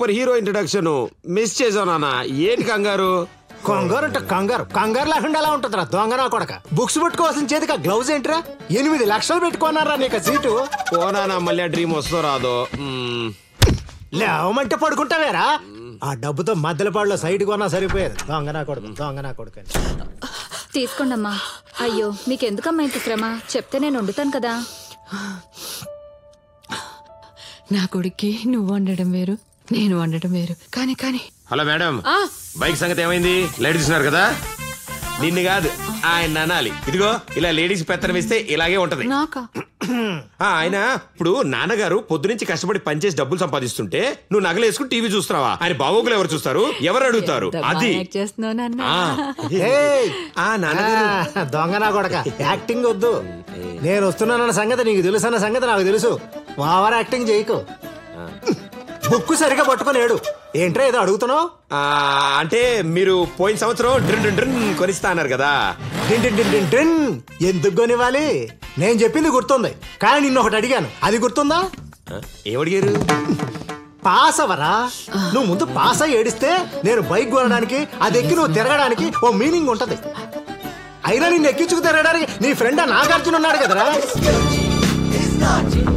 Super hero introduction miss చేసావు నాన్న ఏంటి కంగారు కంగారు అంటే కంగారు కంగారు లేకుండా ఎలా ఉంటుందిరా దొంగ నా కొడక బుక్స్ పెట్టుకోవాల్సిన చేతికి ఆ గ్లౌజ్ ఏంట్రా ఎనిమిది లక్షలు పెట్టుకున్నారా నీకు ఆ సీటు పోనా మళ్ళీ ఆ డ్రీమ్ వస్తుందో రాదో మ్మ్. లేవమంటే పడుకుంటావేరా ఆ డబ్బుతో మద్దెలపాడులో సైడ్ కొన్నా సరిపోయేది దొంగ నా కొడుకు దొంగ నా కొడుకు అని. తీసుకోండమ్మా అయ్యో మీకెందుకమ్మా ఇంత శ్రమ చెప్తే నేను వండుతాను కదా నా కొడుక్కి నువ్వు వండడం వేరు నేను వండడం వేరు కానీ కానీ హలో మేడం ఆ బైక్ సంగతి ఏమైంది లైట్ చూస్తున్నారు కదా నిన్ను కాదు ఆయన అనాలి ఇదిగో ఇలా లేడీస్ పెత్తనం ఇస్తే ఇలాగే ఉంటది నాకా ఆ, ఆయన ఇప్పుడు నాన్నగారు పొద్దునుంచి కష్టపడి పనిచేసి డబ్బులు సంపాదిస్తుంటే నువ్వు నగలు వేసుకుని టీవీ చూస్తున్నావా ఆయన బాగోగులు ఎవరు చూస్తారు ఎవరు అడుగుతారు ఎంత అది బాగా యాక్ట్ చేస్తున్నావు నాన్న ఆ, అదే. ఏయ్! ఆ నాన్నగారు ఆ, దొంగ నా కొడక యాక్టింగ్ వద్దు నేను వస్తున్నానన్న సంగతి నీకు తెలుసు అన్న సంగతి నాకు తెలుసు ఓవర్ యాక్టింగ్ చేయకు బుక్ సరిగా పట్టుకొని ఏడు ఏంట్రా ఏదో అడుగుతున్నావు ఆ, అంటే మీరు పోయిన సంవత్సరం డ్రిన్ డ్రిన్ డ్రిన్ కొనిస్తా అన్నారు కదా డిన్ డిన్ డిన్ డిన్ డిన్. ఎందుకు కొనివ్వాలి నేను చెప్పింది గుర్తుంది కానీ నిన్ను ఒకటి అడిగాను అది గుర్తుందా ఆ, ఏమడిగారు పాస్ అవరా నువ్వు ముందు పాస్ అయ్యి ఏడిస్తే నేను బైక్ కొనడానికి అది ఎక్కి నువ్వు తిరగడానికి ఓ మీనింగ్ ఉంటది అయినా నిన్ను ఎక్కించుకు తిరగడానికి నీ ఫ్రెండ్ నాగార్జున ఉన్నాడు కదరా